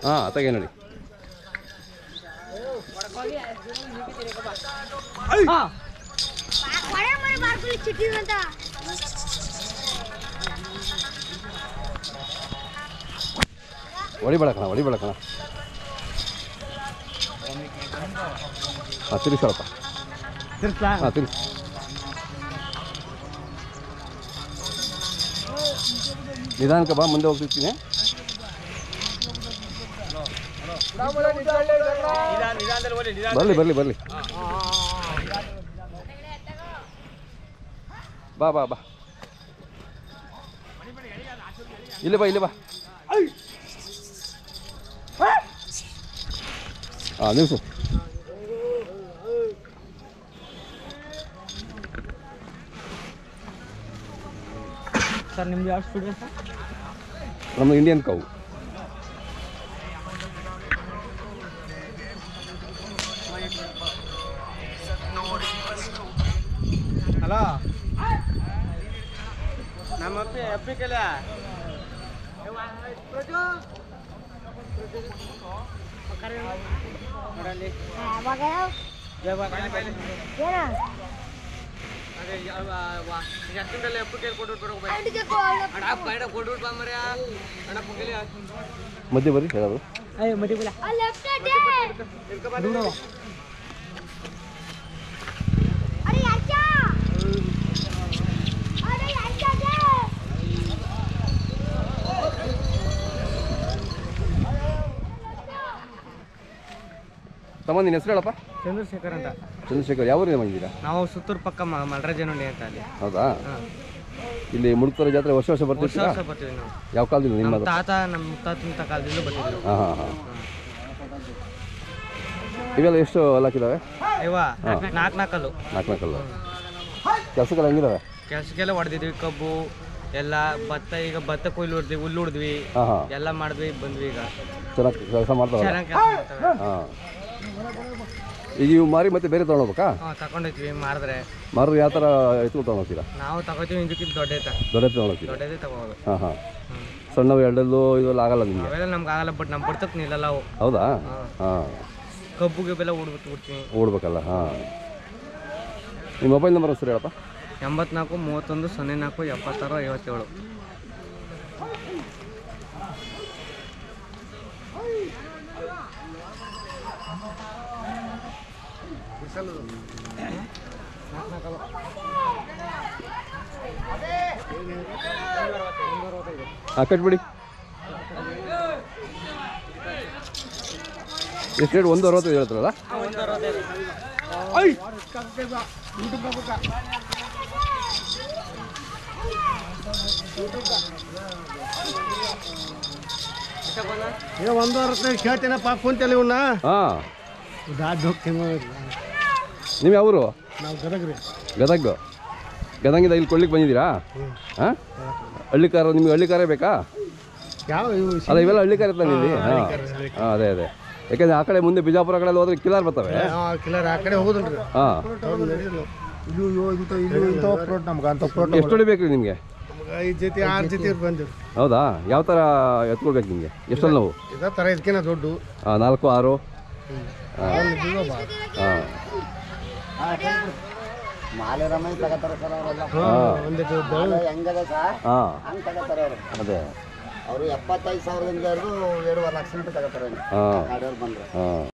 ಹಾಂ ತೆಗೆ ನೋಡಿ ಕೊಡೆ ಮನೆ ಮಾಡ್ಕೊಳ್ಳಿ ಚಿಟ್ಟಿದಂತ ಹೊಡಿಬೇಡ ಕಣ ಹೊಡಿಬೇಡ ಕಣ ಹಾಂ ತಿರ್ಗಿಸಳಪ್ಪ ತಿರ್ಸ್ಲಾ ಹಾಂ ತಿರ್ಗಿಸ್ ನಿಧಾನಕ್ಕೆ ಬಾ ಮುಂದೆ ಹೋಗ್ತಿರ್ತೀನಿ ಬರಲಿ ಬರಲಿ ಬರಲಿ ಬಾ ಬಾ ಬಾ ಇಲ್ಲಿ ಬಾ ಇಲ್ಲಿ ಬಾ ಹಾಂ ನಿಲ್ಸು ಸರ್ ನಿಮ್ದು ಯಾವ ಸ್ಟುಡಿಯೋ ಸರ್ ನಮ್ಮದು ಇಂಡಿಯನ್ ಕೌ ಹಲೋ ನಮ್ಮ ಅಪ್ಪಿ ಅಪ್ಪಿ ಕಲ ನೋಡಲ್ಲಿ ಯಾವಾಗ ಏನ ಎಷ್ಟರಲ್ಲಿ ಅಪ್ಪಿ ಕೈಲಿ ಕೊಟ್ಬಿಟ್ಟು ಬರ್ಬೇಕು ಅಡಿಗೆ ಕೋ- ಅಣ್ಣ ಬೈಡ ಕೊಟ್ಬಿಟ್ಟು ಬಾ ಮರ್ಯಾ ಅಣ್ಣ ಪುಗ್ಗಲಿ ಮಧ್ಯೆ ಬರ್ರಿ ಹೇಳೋದು ಅಯ್ಯೋ ಮದಿ ಬಿಡ ಅಲ್ಲಿ left ಇದೆ. ಅರೆ ಯಾಕ? ಅರೆ ಯಾಕ ಇದೆ? ತಮ್ಮ ನಿನ್ನ ಹೆಸರು ಹೇಳಪ್ಪ ಚಂದ್ರಶೇಖರ್ ಅಂತ ಚಂದ್ರಶೇಖರ್ ಯಾವ ಊರಿಂದ ಬಂದಿದ್ದೀರಾ ನಾವು ಸುತ್ತೂರು ಪಕ್ಕ ಮ- ಮಲ್ರಾಜನಹಳ್ಳಿ ಅಂತ ಅಲ್ಲಿ ಹೌದಾ ಹಾಂ ಇಲ್ಲಿ ಮುಳುಕ್ತರ ಜಾತ್ರೆ ವರ್ಷ ವರ್ಷ ವರ್ಷ ಬರ್ತಿರ್ತೀರಾ ವರ್ಷ ಬರ್ತೀವಿ ನಾವು ಯಾವ ಕಾಲದಿಂದ ನಮ್ಮ ನಿಮ್ಮದು ತಾತ ನಮ್ಮ ಮುತ್ತಾತಿನ ಕಾಲದಿಂದ ಬಂದಿದ್ರು ಹಾಂ ಹಾಂ ಹಾಂ ಇವೆಲ್ಲ ಎಷ್ಟು ಹಾಕಿದಾವೆ ಇವ ನಾಲ್ಕು ನಾಲ್ಕಲ್ಲು ನಾಲ್ಕು ನಾಲ್ಕಲ್ಲ ಕೆಲಸಗಳು ಹೆಂಗಿದಾವೆ ಕೆಲ್ಸಕ್ಕೆಲ್ಲ ಹೊಡೆದಿದ್ವಿ ಕಬ್ಬು ಎಲ್ಲ ಭತ್ತ ಈಗ ಭತ್ತ ಕೊಯ್ಲು ಹೊಡ್ದ್ವಿ ಹುಲ್ಲು ಹೊಡ್ದ್ವಿ ಹಾಂ ಹಾಂ ಎಲ್ಲ ಮಾಡಿದ್ವಿ ಬಂದ್ವಿ ಈಗ ಚೆನ್ನಾಗಿ ಕೆಲಸ ಮಾಡ್ತಾವಲ್ಲ ಚೆನ್ನಾಗಿ ಕೆಲಸ ಮಾಡ್ತವೆ ಹಾಂ ಈಗ ಇವು ಮಾರಿ ಮತ್ತೆ ಬೇರೆ ತೊಗೊಂಡೋಗ್ಬೇಕಾ ಹಾಂ ತಗೊಂಡೋಗ್ತೀವಿ ಮಾಡಿದ್ರೆ ಮಾರು ಯಾವ ಥರ ಎತ್ಕೊಂಡು ತೊಗೊಂಡೋಗ್ತೀರಾ ನಾವು ತಗೋತೀವಿ ಇದಕ್ಕಿಂತ ದೊಡ್ಡ ಐತ ದೊಡ್ಡ ತೊಗೊಂಡೋಗ್ತೀರಾ ದೊಡ್ಡದೇ ತಗೋದು ಹಾಂ ಹಾಂ ಸಣ್ಣವು ಎರಡಲ್ಲು ಇವೆಲ್ಲ ಆಗಲ್ಲ ನಿಮಗೆ ಅವೆಲ್ಲ ನಮ್ಗೆ ಆಗಲ್ಲ ಬಟ್ ನಮ್ಮ ಬಡ್ತಕ್ಕೆ ನಿಲ್ಲಲ್ಲ ಅವು ಹೌದಾ ಹಾಂ ಹಾಂ ಕಬ್ಬು ಗಿಬ್ಬೆಲ್ಲ ಉಡ್ಬಿಟ್ಟು ಬಿಡ್ತೀವಿ ಓಡ್ಬೇಕಲ್ಲ ಹಾಂ ನಿಮ್ಮ ಮೊಬೈಲ್ ನಂಬರ್ ಹೆಸರು ಹೇಳಪ್ಪ ಎಂಬತ್ನಾಲ್ಕು ಮೂವತ್ತೊಂದು ಸೊನ್ನೆ ನಾಲ್ಕು ಎಪ್ಪತ್ತಾರು ಐವತ್ತೇಳು ಹಾಂ ಕಟ್ಬಿಡಿ ಎಷ್ಟು ಹೇಳಿ ಒಂದು ಅರವತ್ತೈದು ಹೇಳ್ತಾರಲ್ಲ ಏ ಒಂದು ಅರವತ್ತೈದು ಕೇಳ್ತೇನಪ್ಪ ಕುಂತಲ್ಲಿ ಇವನ್ನ ಹಾಂ ದಾಡ್ ಹೋಗ್ತೇವೆ ನೀವು ಯಾವರು ನಾವು ಗದಗ್ರಿ ಗದಗ ಗದಗಿಂದ ಇಲ್ಲಿ ಕೊಡ್ಲಿಕ್ಕೆ ಬಂದಿದ್ದೀರಾ ಹಾಂ ಹಳ್ಳಿಕಾರ ನಿಮ್ಗೆ ಹಳ್ಳಿಕಾರೇ ಬೇಕಾ ಯಾವ ಇವು ಅಲ್ಲ ಇವೆಲ್ಲ ಹಳ್ಳಿಕಾರ ತಂದಿದ್ದೀವಿ ಹಾಂ ಹಾಂ ಅದೇ ಅದೇ ಯಾಕಂದ್ರೆ ಆ ಕಡೆ ಮುಂದೆ ಬಿಜಾಪುರ ಕಡೆ ಹೋದ್ರೆ ಕಿಲಾರ್ ಬರ್ತವೆ ಕಿಲರ್ ಆ ಕಡೆ ಹೋಗುದಿಲ್ರಿ ಹಾಂ ಅವ್ರು ನಡೀಲ್ಲ ಇದು ಇವು ಇಂಥ ಇದು ಇಂಥ ಫ್ರೋಟ್ ನಮ್ಗೆ ಅಂಥ ಫ್ರೋಟ್ ಎಷ್ಟು ಹೊಡಿಬೇಕು ರೀ ನಿಮಗೆ ನಮ್ಗೆ ಐದು ಜೊತೆ ಆರು ಜೊತೆ ಬಂದಿರಿ ಹೌದಾ ಯಾವ ಥರ ಎತ್ಕೊಳ್ಬೇಕು ನಿಮಗೆ ಎಷ್ಟಲ್ಲಿ ನಾವು ಇದೇ ಥರ ಇದಕ್ಕಿಂತ ದೊಡ್ಡ ಹಾಂ ನಾಲ್ಕು ಆರು ಒಂದು ದಿನ ಬಾ ಹಾಂ ಮಾಲೆ ರಮೇಶ್ ತಗೋತಾರೆ ಸರ್ ಅವರೆಲ್ಲ ಹಾಂ ಒಂದಿಟ್ಟು ಮಾಲೆ ಹೆಂಗದ ಸರ್ ಹಾಂ ಹಂಗೆ ತಗೋತಾರೆ ಅವರು ಅದೇ ಅವರು ಎಪ್ಪತ್ತೈದು ಸಾವಿರದಿಂದ ಹಿಡಿದು ಎರಡೂವರೆ ಲಕ್ಷ ಗಂಟೆ ತಗೋತಾರೆ ಹಾಂ ಗಾಡಿಯವ್ರು ಬಂದ್ರೆ ಹಾಂ